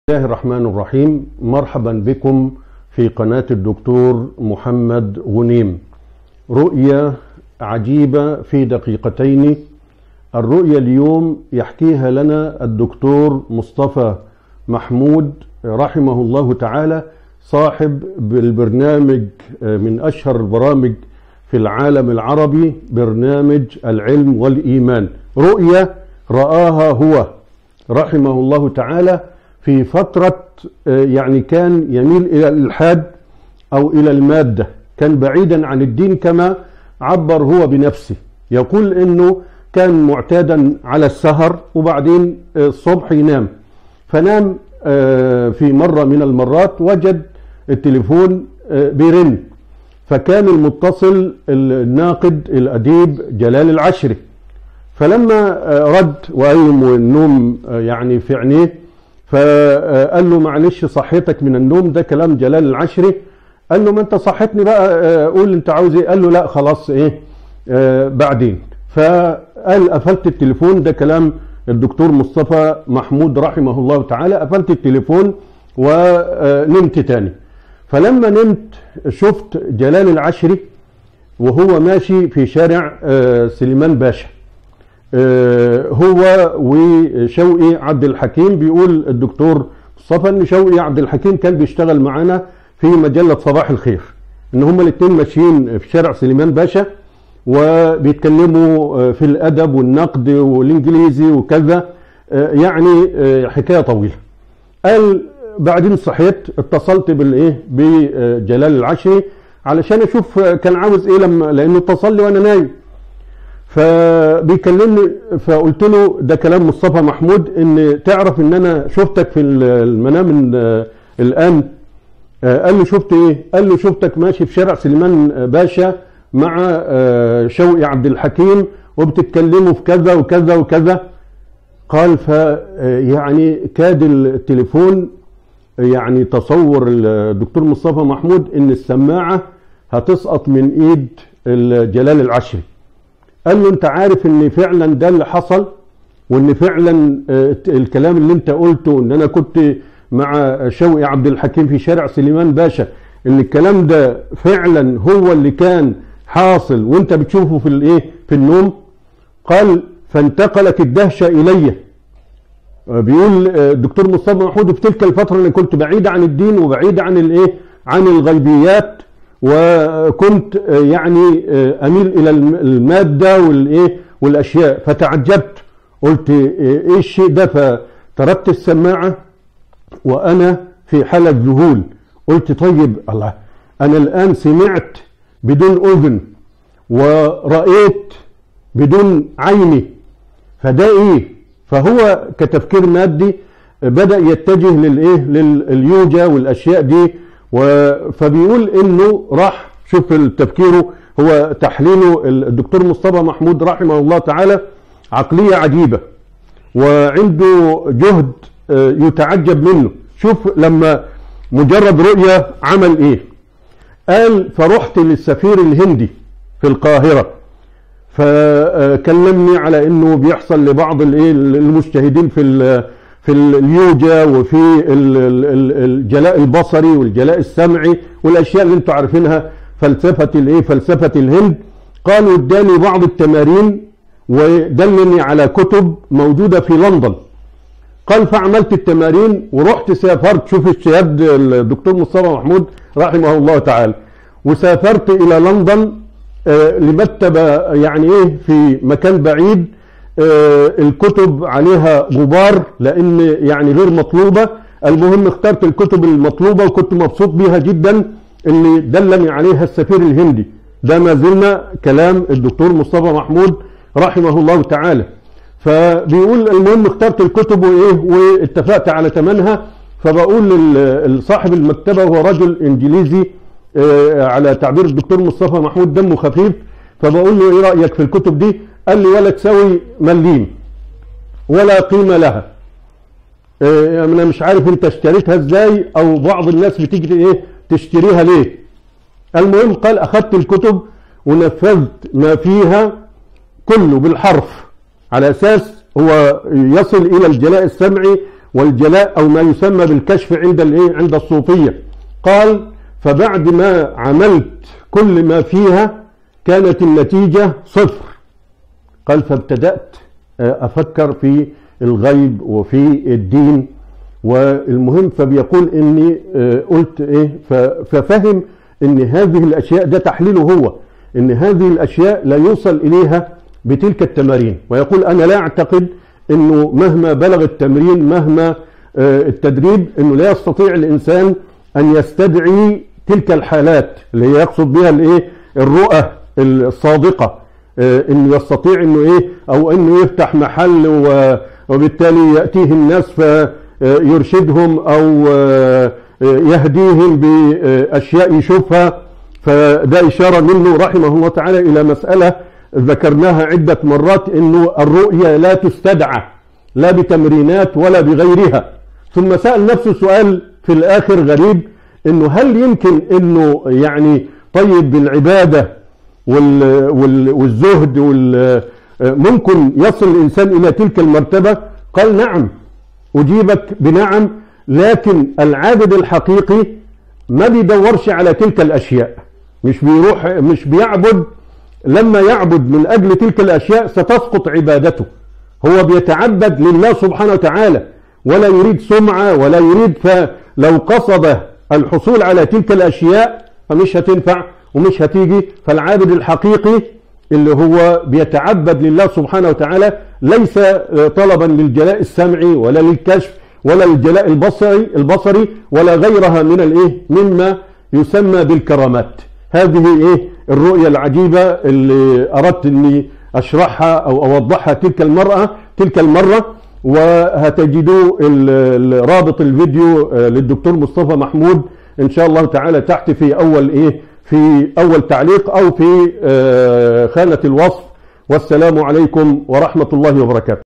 الله الرحمن الرحيم مرحبا بكم في قناة الدكتور محمد غنيم رؤية عجيبة في دقيقتين الرؤية اليوم يحكيها لنا الدكتور مصطفى محمود رحمه الله تعالى صاحب بالبرنامج من أشهر البرامج في العالم العربي برنامج العلم والإيمان رؤية رآها هو رحمه الله تعالى في فترة يعني كان يميل إلى الإلحاد أو إلى المادة كان بعيدا عن الدين كما عبر هو بنفسه يقول إنه كان معتادا على السهر وبعدين الصبح ينام فنام في مرة من المرات وجد التليفون بيرن فكان المتصل الناقد الأديب جلال العشري فلما رد وقايم والنوم يعني في عينيه فقال له معلش صحيتك من النوم ده كلام جلال العشري قال له ما انت صحتني بقى قول انت عاوز ايه قال له لا خلاص ايه آه بعدين فقال قفلت التليفون ده كلام الدكتور مصطفى محمود رحمه الله تعالى قفلت التليفون ونمت تاني فلما نمت شفت جلال العشري وهو ماشي في شارع آه سليمان باشا هو وشوقي عبد الحكيم بيقول الدكتور مصطفى ان شوقي عبد الحكيم كان بيشتغل معانا في مجله صباح الخير ان هما الاثنين ماشيين في شارع سليمان باشا وبيتكلموا في الادب والنقد والانجليزي وكذا يعني حكايه طويله قال بعدين صحيت اتصلت بالايه بجلال العشري علشان اشوف كان عاوز ايه لما لانه اتصل لي وانا نايم فبيكلمني فقلت له ده كلام مصطفى محمود ان تعرف ان انا شفتك في المنام الان قال له شفت ايه قال له شفتك ماشي في شارع سليمان باشا مع شوقي عبد الحكيم وبتتكلموا في كذا وكذا وكذا قال ف يعني كاد التليفون يعني تصور الدكتور مصطفى محمود ان السماعه هتسقط من ايد جلال العشري قال له انت عارف ان فعلا ده اللي حصل وان فعلا الكلام اللي انت قلته ان انا كنت مع شوقي عبد الحكيم في شارع سليمان باشا ان الكلام ده فعلا هو اللي كان حاصل وانت بتشوفه في الايه في النوم قال فانتقلت الدهشه الي بيقول الدكتور مصطفى محمود في تلك الفتره انا كنت بعيد عن الدين وبعيد عن الايه عن الغيبيات وكنت يعني اميل الى الماده والايه والاشياء فتعجبت قلت ايه الشيء ده فتركت السماعه وانا في حاله ذهول قلت طيب الله انا الان سمعت بدون اذن ورأيت بدون عيني فده ايه فهو كتفكير مادي بدأ يتجه للايه لليوجا والاشياء دي فبيقول انه راح شوف تفكيره هو تحليله الدكتور مصطفى محمود رحمه الله تعالى عقلية عجيبة وعنده جهد يتعجب منه شوف لما مجرد رؤية عمل ايه قال فرحت للسفير الهندي في القاهرة فكلمني على انه بيحصل لبعض الايه المجتهدين في في اليوجا وفي الجلاء البصري والجلاء السمعي والاشياء اللي انتم عارفينها فلسفه الايه فلسفه الهند قالوا اداني بعض التمارين ودلني على كتب موجوده في لندن قال فعملت التمارين ورحت سافرت شوف اجتهاد الدكتور مصطفى محمود رحمه الله تعالى وسافرت الى لندن لمكتبه يعني ايه في مكان بعيد الكتب عليها غبار لان يعني غير مطلوبه المهم اخترت الكتب المطلوبه وكنت مبسوط بيها جدا اللي دلني عليها السفير الهندي ده ما زلنا كلام الدكتور مصطفى محمود رحمه الله تعالى فبيقول المهم اخترت الكتب وايه واتفقت على ثمنها فبقول لصاحب المكتبه هو رجل انجليزي على تعبير الدكتور مصطفى محمود دمه خفيف فبقول له ايه رايك في الكتب دي قال لي ولا تساوي مليم ولا قيمة لها إيه انا مش عارف انت اشتريتها ازاي او بعض الناس بتيجي ايه تشتريها ليه المهم قال اخذت الكتب ونفذت ما فيها كله بالحرف على اساس هو يصل الى الجلاء السمعي والجلاء او ما يسمى بالكشف عند الايه عند الصوفيه قال فبعد ما عملت كل ما فيها كانت النتيجه صفر قال فابتدات افكر في الغيب وفي الدين والمهم فبيقول اني قلت ايه ففهم ان هذه الاشياء ده تحليله هو ان هذه الاشياء لا يوصل اليها بتلك التمارين ويقول انا لا اعتقد انه مهما بلغ التمرين مهما التدريب انه لا يستطيع الانسان ان يستدعي تلك الحالات اللي هي يقصد بها الايه الرؤى الصادقه انه يستطيع انه ايه او انه يفتح محل وبالتالي ياتيه الناس فيرشدهم او يهديهم باشياء يشوفها فده اشاره منه رحمه الله تعالى الى مساله ذكرناها عده مرات انه الرؤيه لا تستدعى لا بتمرينات ولا بغيرها ثم سال نفسه سؤال في الاخر غريب انه هل يمكن انه يعني طيب بالعباده والزهد وال ممكن يصل الانسان الى تلك المرتبه قال نعم اجيبك بنعم لكن العابد الحقيقي ما بيدورش على تلك الاشياء مش بيروح مش بيعبد لما يعبد من اجل تلك الاشياء ستسقط عبادته هو بيتعبد لله سبحانه وتعالى ولا يريد سمعه ولا يريد فلو قصد الحصول على تلك الاشياء فمش هتنفع ومش هتيجي فالعابد الحقيقي اللي هو بيتعبد لله سبحانه وتعالى ليس طلبا للجلاء السمعي ولا للكشف ولا للجلاء البصري البصري ولا غيرها من الايه مما يسمى بالكرامات هذه ايه الرؤية العجيبة اللي اردت اني اشرحها او اوضحها تلك المرأة تلك المرة وهتجدوا رابط الفيديو للدكتور مصطفى محمود ان شاء الله تعالى تحت في اول ايه في اول تعليق او في خانة الوصف والسلام عليكم ورحمة الله وبركاته